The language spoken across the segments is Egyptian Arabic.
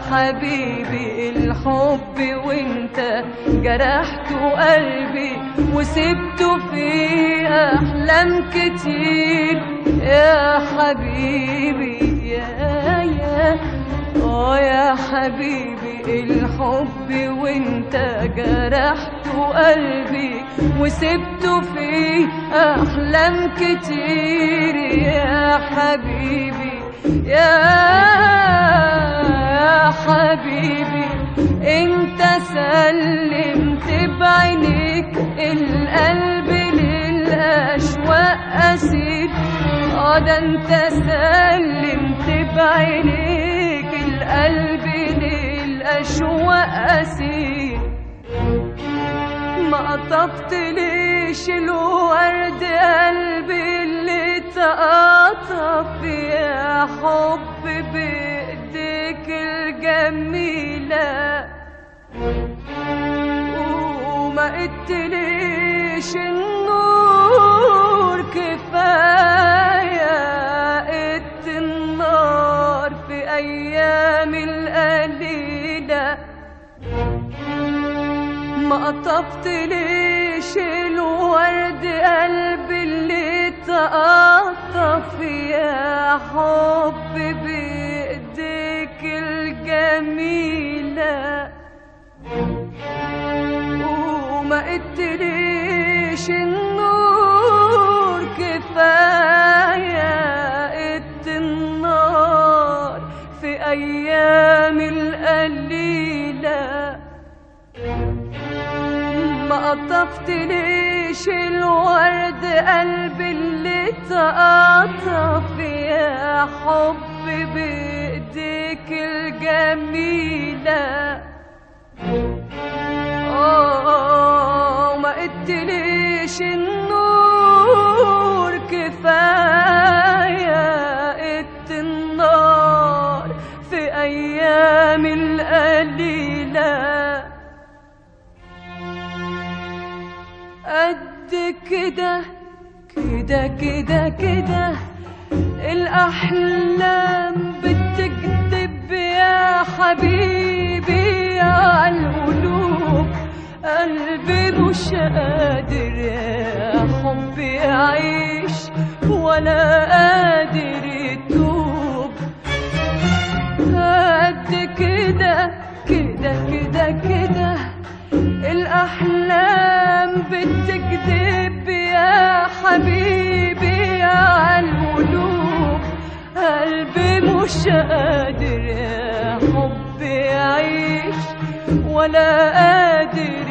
حبيبي الحب وانت جرحت قلبي وسبته في احلام كتير يا حبيبي يا يا اه يا حبيبي الحب وانت جرحت قلبي وسبته في احلام كتير يا حبيبي يا يا حبيبي انت سلمت بعينيك القلب للاشواق اسير اه ده انت سلمت بعينيك القلب للاشواق اسير ما قطفت ليش الورد قلبي اللي تقطف يا حب بايديك الجميلة وما قلتليش النور كفاية قدت النار في أيام القليلة ما قطفت ليش الورد قلبي اللي تقطف يا حب بايديك الجميلة وما قلتليش النور كفاية قد النار في أيام القليلة ما قطفت ليش الورد قلبي اللي تقطف يا حب بايديك الجميلة اه ما قلتليش النور كفاية قد النار في أيام القليلة قد كده كده كده كده الأحلام بتكذب يا حبيبي على القلوب قلبي مش قادر يا حبي يعيش ولا قادر يتوب قد كده كده كده كده الأحلام بتكذب يا حبيبي على القلوب قلبي مش قادر يا حبي يعيش ولا قادر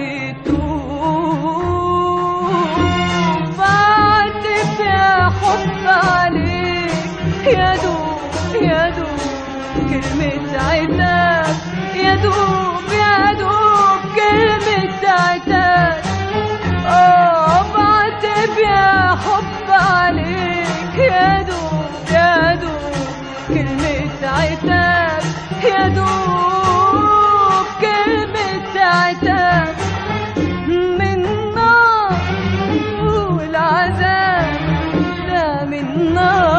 يتوب بعتب يا حب عليك يا دوب يا دوب كلمة عتاب يا دوب يا دوب كلمة عتاب اه بعتب يا حب عليك يا دوب يا دوب كلمة عتاب يا دوب كلمة عتاب من نار والعذاب ده من نار